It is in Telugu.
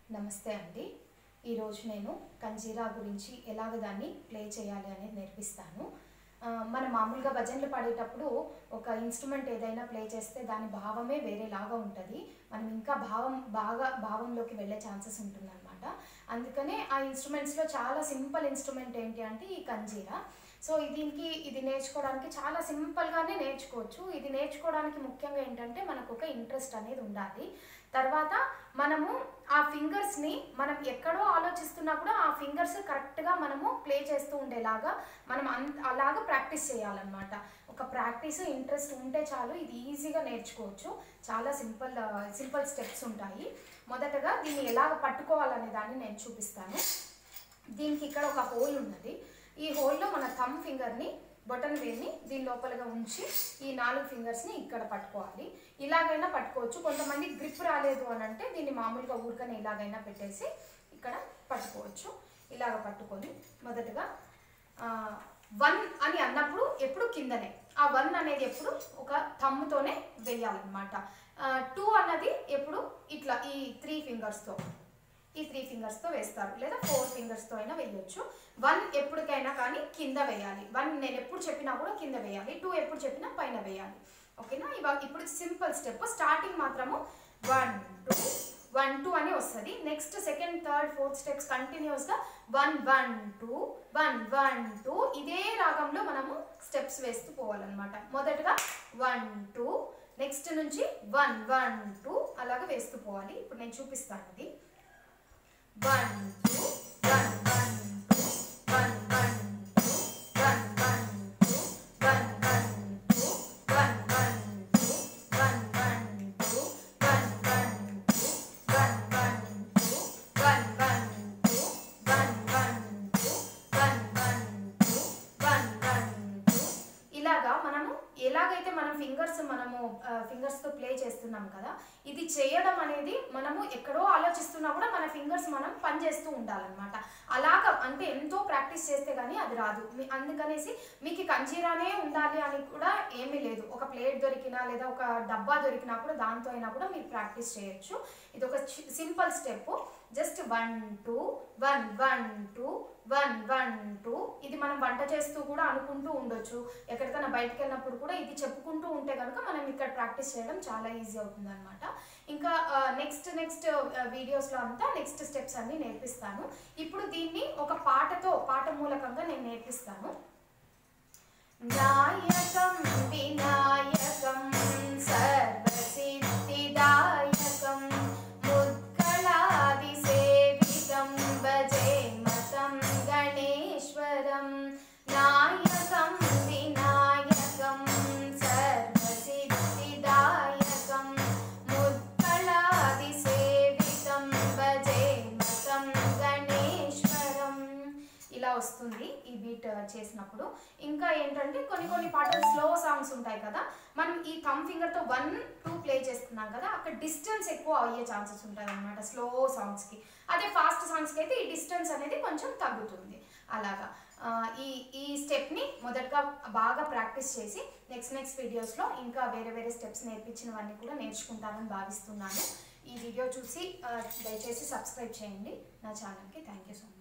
నమస్తే అండి ఈరోజు నేను కంజీరా గురించి ఎలాగ దాన్ని ప్లే చేయాలి అనేది నేర్పిస్తాను ఆ, మనం మామూలుగా భజనలు పాడేటప్పుడు ఒక ఇన్స్ట్రుమెంట్ ఏదైనా ప్లే చేస్తే దాని భావమే వేరేలాగా ఉంటుంది మనం ఇంకా భావం బాగా భావంలోకి వెళ్ళే ఛాన్సెస్ ఉంటుందన్నమాట అందుకనే ఆ ఇన్స్ట్రుమెంట్స్లో చాలా సింపుల్ ఇన్స్ట్రుమెంట్ ఏంటి అంటే ఈ కంజీరా సో దీనికి ఇది నేర్చుకోవడానికి చాలా సింపుల్గానే నేర్చుకోవచ్చు ఇది నేర్చుకోవడానికి ముఖ్యంగా ఏంటంటే మనకు ఒక ఇంట్రెస్ట్ అనేది ఉండాలి తర్వాత మనము ఆ ఫింగర్స్ని మనం ఎక్కడో ఆలోచిస్తున్నా కూడా ఆ ఫింగర్స్ కరెక్ట్గా మనము ప్లే చేస్తూ ఉండేలాగా మనం అన్ అలాగా ప్రాక్టీస్ చేయాలన్నమాట ఒక ప్రాక్టీస్ ఇంట్రెస్ట్ ఉంటే చాలు ఇది ఈజీగా నేర్చుకోవచ్చు చాలా సింపుల్ సింపుల్ స్టెప్స్ ఉంటాయి మొదటగా దీన్ని ఎలాగ పట్టుకోవాలనే దాన్ని నేను చూపిస్తాను దీనికి ఇక్కడ ఒక హోల్ ఉన్నది ఈ హోల్లో మన థమ్ ఫింగర్ని బొటన్ వేని దీని లోపలగా ఉంచి ఈ నాలుగు ఫింగర్స్ని ఇక్కడ పట్టుకోవాలి ఇలాగైనా పట్టుకోవచ్చు కొంతమంది గ్రిప్ రాలేదు అని అంటే దీన్ని మామూలుగా ఊరికనే ఇలాగైనా పెట్టేసి ఇక్కడ పట్టుకోవచ్చు ఇలాగ పట్టుకొని మొదటగా వన్ అని అన్నప్పుడు ఎప్పుడు కిందనే ఆ వన్ అనేది ఎప్పుడు ఒక థమ్ముతోనే వేయాలన్నమాట టూ అన్నది ఎప్పుడు ఇట్లా ఈ త్రీ ఫింగర్స్తో ఈ త్రీ ఫింగర్స్తో వేస్తారు లేదా ఫోర్ ఫింగర్స్తో అయినా వేయొచ్చు వన్ ఎప్పటికైనా కానీ కింద వేయాలి వన్ నేను ఎప్పుడు చెప్పినా కూడా కింద వేయాలి టూ ఎప్పుడు చెప్పినా పైన వేయాలి ఓకేనా ఇవాళ ఇప్పుడు సింపుల్ స్టెప్ స్టార్టింగ్ మాత్రము వన్ టూ వన్ టూ అని వస్తుంది next second third fourth steps కంటిన్యూస్గా one one two one one two ఇదే రాగంలో మనము స్టెప్స్ వేస్తూ పోవాలన్నమాట మొదటగా వన్ టూ నెక్స్ట్ నుంచి వన్ వన్ టూ అలాగ వేస్తూ పోవాలి ఇప్పుడు నేను చూపిస్తాను అది one two one one two one one two one one two one one two one one two one one two one one two one one two one one two one one two one one two one one two ఇలాగా మనము ఎలాగైతే మనం ఫింగర్స్ మనము ఫింగర్స్తో ప్లే చేస్తున్నాం కదా ఇది చేయడం అనేది మనము ఎక్కడో ఆలోచిస్తున్నా కూడా మన ఫింగర్స్ మనం పని చేస్తూ ఉండాలన్నమాట అలాగా అంటే ఎంతో ప్రాక్టీస్ చేస్తే కానీ అది రాదు మీ- అందుకనేసి మీకు ఈ కంజీరానే ఉండాలి అని కూడా ఏమీ లేదు ఒక ప్లేట్ దొరికినా లేదా ఒక డబ్బా దొరికినా కూడా దాంతో అయినా కూడా మీరు ప్రాక్టీస్ చేయొచ్చు ఇది ఒక simple step just one two one one two one one two ఇది మనం వంట చేస్తూ కూడా అనుకుంటూ ఉండొచ్చు ఎక్కడికైనా బయటకు వెళ్ళినప్పుడు కూడా ఇది చెప్పుకుంటూ ఉంటే కనుక మనం ఇక్కడ ప్రాక్టీస్ చేయడం చాలా ఈజీ అవుతుంది అనమాట ఇంకా నెక్స్ట్ నెక్స్ట్ వీడియోస్లో అంతా నెక్స్ట్ స్టెప్స్ అన్ని నేర్పిస్తాను ఇప్పుడు దీన్ని ఒక పాటతో పాట మూలకంగా నేను నేర్పిస్తాను నాయకం వినాయకం సర్వసిద్ధిదాయకం ముద్గళాదిసేవితం భజే మతం గణేశ్వరం నాయకం వినాయకం సర్వసిద్ధిదాయకం ముద్గళాదిసేవితం భజే మతం గణేశ్వరం ఇలా వస్తుంది ఈ బీట్ చేసినప్పుడు ఇంకా ఏంటంటే కొన్ని కొన్ని పాటలు స్లో సాంగ్స్ ఉంటాయి కదా మనం ఈ థమ్ ఫింగర్తో వన్ టూ ప్లే చేస్తున్నాం కదా అక్కడ డిస్టెన్స్ ఎక్కువ అయ్యే ఛాన్సెస్ ఉంటాయి అనమాట స్లో సాంగ్స్కి అదే ఫాస్ట్ సాంగ్స్కి అయితే ఈ డిస్టెన్స్ అనేది కొంచెం తగ్గుతుంది అలాగా ఆ, ఈ ఈ స్టెప్ని మొదటగా బాగా ప్రాక్టీస్ చేసి నెక్స్ట్ నెక్స్ట్ వీడియోస్లో ఇంకా వేరే వేరే స్టెప్స్ నేర్పించినవన్నీ కూడా నేర్చుకుంటానని భావిస్తున్నాను ఈ వీడియో చూసి ఆ, దయచేసి సబ్స్క్రైబ్ చేయండి నా ఛానల్కి థ్యాంక్ యూ సో మచ్